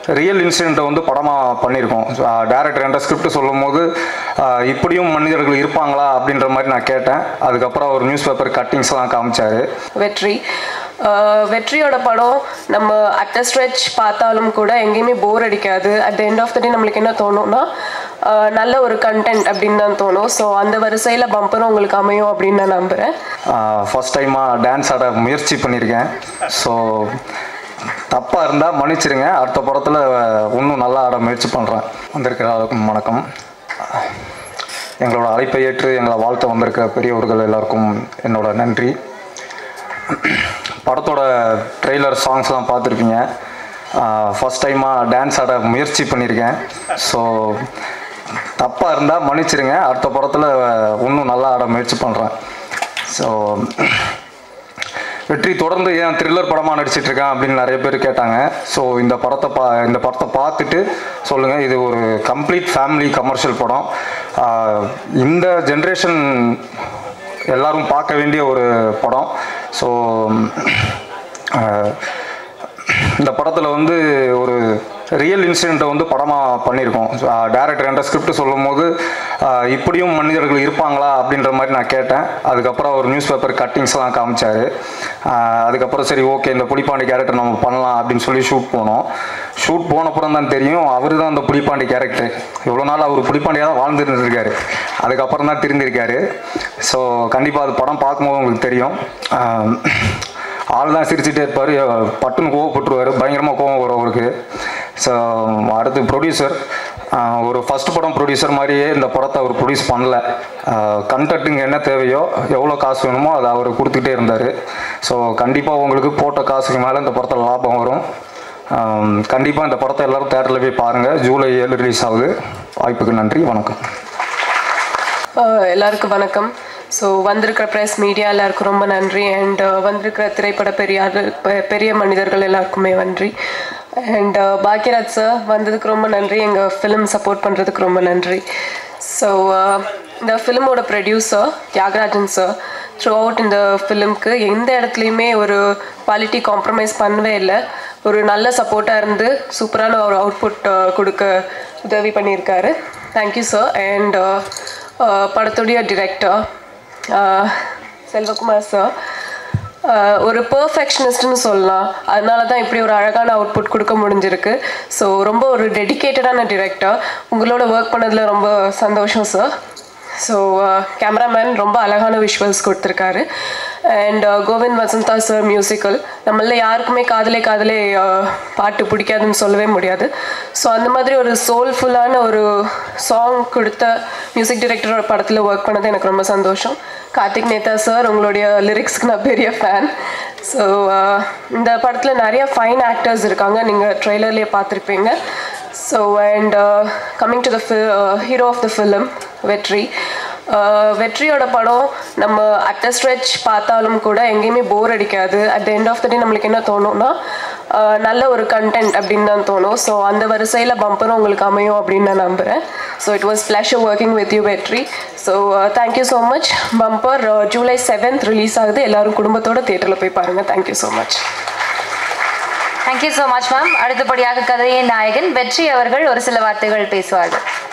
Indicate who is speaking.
Speaker 1: real இன்சிடெண்ட்டை வந்து படமாக பண்ணியிருக்கோம் டேரக்டர் என்ற ஸ்கிரிப்ட் சொல்லும் போது ஆஹ், இப்படியும் மனிதர்கள் இருப்பாங்களா அப்படின்ற மாதிரி நான் கேட்டேன் அதுக்கப்புறம் அவர் நியூஸ் பேப்பர் கட்டிங்ஸ்லாம் காமிச்சாரு
Speaker 2: வெற்றி அஹ் வெற்றியோட படம் நம்ம அட் ஸ்ட்ரெச் பார்த்தாலும் கூட எங்கேயுமே போர் அடிக்காது at the end of the day நம்மளுக்கு என்ன தோணும்னா அஹ் நல்ல ஒரு கண்டென்ட் அப்படின்னு தான் தோணும் ஸோ அந்த வரிசையில் பம்பரும் உங்களுக்கு அமையும் அப்படின்னு நான் நம்புகிறேன்
Speaker 1: ஃபஸ்ட் டைமாக டான்ஸ் ஆட முயற்சி பண்ணியிருக்கேன் ஸோ தப்பாக இருந்தால் மன்னிச்சிருங்க அடுத்த படத்தில் இன்னும் நல்லா ஆட முயற்சி பண்ணுறேன் வந்திருக்கிற எல்லாருக்கும் வணக்கம் எங்களோட அழைப்பை ஏற்று எங்களை வாழ்த்த வந்திருக்க பெரியவர்கள் எல்லாருக்கும் என்னோட நன்றி படத்தோட ட்ரெய்லர் சாங்ஸ்லாம் பார்த்துருப்பீங்க ஃபஸ்ட் டைமாக டான்ஸ் ஆட முயற்சி பண்ணியிருக்கேன் ஸோ தப்பாக இருந்தால் மன்னிச்சிருங்க அடுத்த படத்தில் இன்னும் நல்லா ஆட முயற்சி பண்ணுறேன் ஸோ வெற்றி தொடர்ந்து ஏன் த்ரில்லர் படமாக நடிச்சிட்டு இருக்கேன் அப்படின்னு நிறைய பேர் கேட்டாங்க ஸோ இந்த படத்தை பா இந்த படத்தை பார்த்துட்டு சொல்லுங்கள் இது ஒரு கம்ப்ளீட் ஃபேமிலி கமர்ஷியல் படம் ஆஹ் இந்த ஜென்ரேஷன் எல்லாரும் பார்க்க வேண்டிய ஒரு படம் ஸோ இந்த படத்தில் வந்து ஒரு ரியல் இன்சிடெண்ட்டை வந்து படமாக பண்ணியிருக்கோம் டேரக்டர் என்ற ஸ்கிரிப்ட் சொல்லும் போது ஆஹ் இப்படியும் மனிதர்கள் இருப்பாங்களா அப்படின்ற மாதிரி நான் கேட்டேன் அதுக்கப்புறம் அவர் நியூஸ் பேப்பர் கட்டிங்ஸ்லாம் காமிச்சாரு ஆஹ் அதுக்கப்புறம் சரி ஓகே இந்த புலிப்பாண்டி கேரக்டர் நம்ம பண்ணலாம் அப்படின்னு சொல்லி ஷூட் போனோம் ஷூட் போனப்புறம் தான் தெரியும் அவர் தான் அந்த புலிப்பாண்டி கேரக்டர் இவ்வளோ நாள் அவர் புலிப்பாண்டியாக தான் வாழ்ந்துட்டு இருக்காரு அதுக்கப்புறம் தான் திருந்திருக்காரு ஸோ கண்டிப்பாக அது படம் பார்க்கும்போது உங்களுக்கு தெரியும் ஆஹ் ஆள் தான் சிரிச்சுட்டே இருப்பார் பட்டுன்னு கோவப்பட்டுருவார் பயங்கரமாக கோவம் வரும் அவருக்கு ஸோ அடுத்து ப்ரொடியூசர் ஒரு ஃபஸ்ட் படம் ப்ரொடியூசர் மாதிரியே இந்த படத்தை அவர் ப்ரொடியூஸ் பண்ணல கண்டக்ட்டுங்க என்ன தேவையோ எவ்வளோ காசு வேணுமோ அதை அவர் கொடுத்துக்கிட்டே இருந்தார் ஸோ கண்டிப்பாக உங்களுக்கு போட்ட காசுக்கு மேலே இந்த படத்தில் லாபம் வரும் கண்டிப்பாக இந்த படத்தை எல்லோரும் தேட்டரில் போய் பாருங்கள் ஜூலை ஏழு ரிலீஸ் ஆகுது வாய்ப்புக்கு நன்றி வணக்கம்
Speaker 2: அஹ் எல்லாருக்கும் வணக்கம் ஸோ வந்திருக்கிற ப்ரெஸ் மீடியா எல்லாருக்கும் ரொம்ப நன்றி அண்ட் வந்திருக்கிற திரைப்பட பெரியார்கள் பெ- பெரிய மனிதர்கள் எல்லாருக்குமே நன்றி அண்ட் பாக்யராஜ் சார் வந்ததுக்கு ரொம்ப நன்றி எங்கள் ஃபிலிம் சப்போர்ட் பண்ணுறதுக்கு ரொம்ப நன்றி ஸோ இந்த ஃபிலிமோட producer Thiyagarajan sir throughout இந்த ஃபிலிம்க்கு எந்த இடத்துலையுமே ஒரு குவாலிட்டி காம்ப்ரமைஸ் பண்ணவே இல்லை ஒரு நல்ல சப்போர்ட்டாக இருந்து சூப்பரான ஒரு அவுட்புட் கொடுக்க உதவி பண்ணியிருக்காரு தேங்க்யூ சார் அண்ட் படத்துடைய டிரெக்டர் செல்வகுமார் சார் ஒரு பர்ஃபெக்ஷனிஸ்ட்னு சொல்லலாம் அதனால தான் இப்படி ஒரு அழகான அவுட்புட் கொடுக்க முடிஞ்சிருக்கு ஸோ ரொம்ப ஒரு டெடிகேட்டடான டிரெக்டர் உங்களோட ஒர்க் பண்ணதில் ரொம்ப சந்தோஷம் சார் ஸோ கேமராமேன் ரொம்ப அழகான விஷுவல்ஸ் கொடுத்துருக்காரு and Govind Vasantha sir musical நம்மள யாருக்குமே காதலே காதலே uh, பாட்டு பிடிக்காதுன்னு சொல்லவே முடியாது ஸோ அந்த மாதிரி ஒரு சோல்ஃபுல்லான ஒரு சாங் கொடுத்த மியூசிக் டைரக்டரோட படத்தில் ஒர்க் பண்ணது எனக்கு ரொம்ப சந்தோஷம் கார்த்திக் நேதா சார் உங்களுடைய லிரிக்ஸ்க்கு நான் பெரிய ஃபேன் ஸோ இந்த படத்தில் நிறைய ஃபைன் ஆக்டர்ஸ் இருக்காங்க நீங்கள் ட்ரெய்லர்லேயே பார்த்துருப்பீங்க so and coming to the hero of the film Vetri ah வெற்றியோட படம் நம்ம அட் ஸ்ட்ரெச் பார்த்தாலும் கூட எங்கேயுமே போர் அடிக்காது at the end of the day நம்மளுக்கு என்ன தோணும்னா அஹ் நல்ல ஒரு கண்டென்ட் அப்படின்னு தான் தோணும் ஸோ அந்த வரிசையில் பம்பரும் உங்களுக்கு அமையும் அப்படின்னு நான் நம்புகிறேன் so it was pleasure working with you Vetri so thank you so much bumper July seventh release ஆகுது எல்லாரும் குடும்பத்தோட தேட்டரில் போய் பாருங்கள் thank you so much
Speaker 3: thank you so much ma'am அடுத்தபடியாக கதையின் நாயகன் வெற்றி அவர்கள் ஒரு சில வார்த்தைகள் பேசுவார்கள்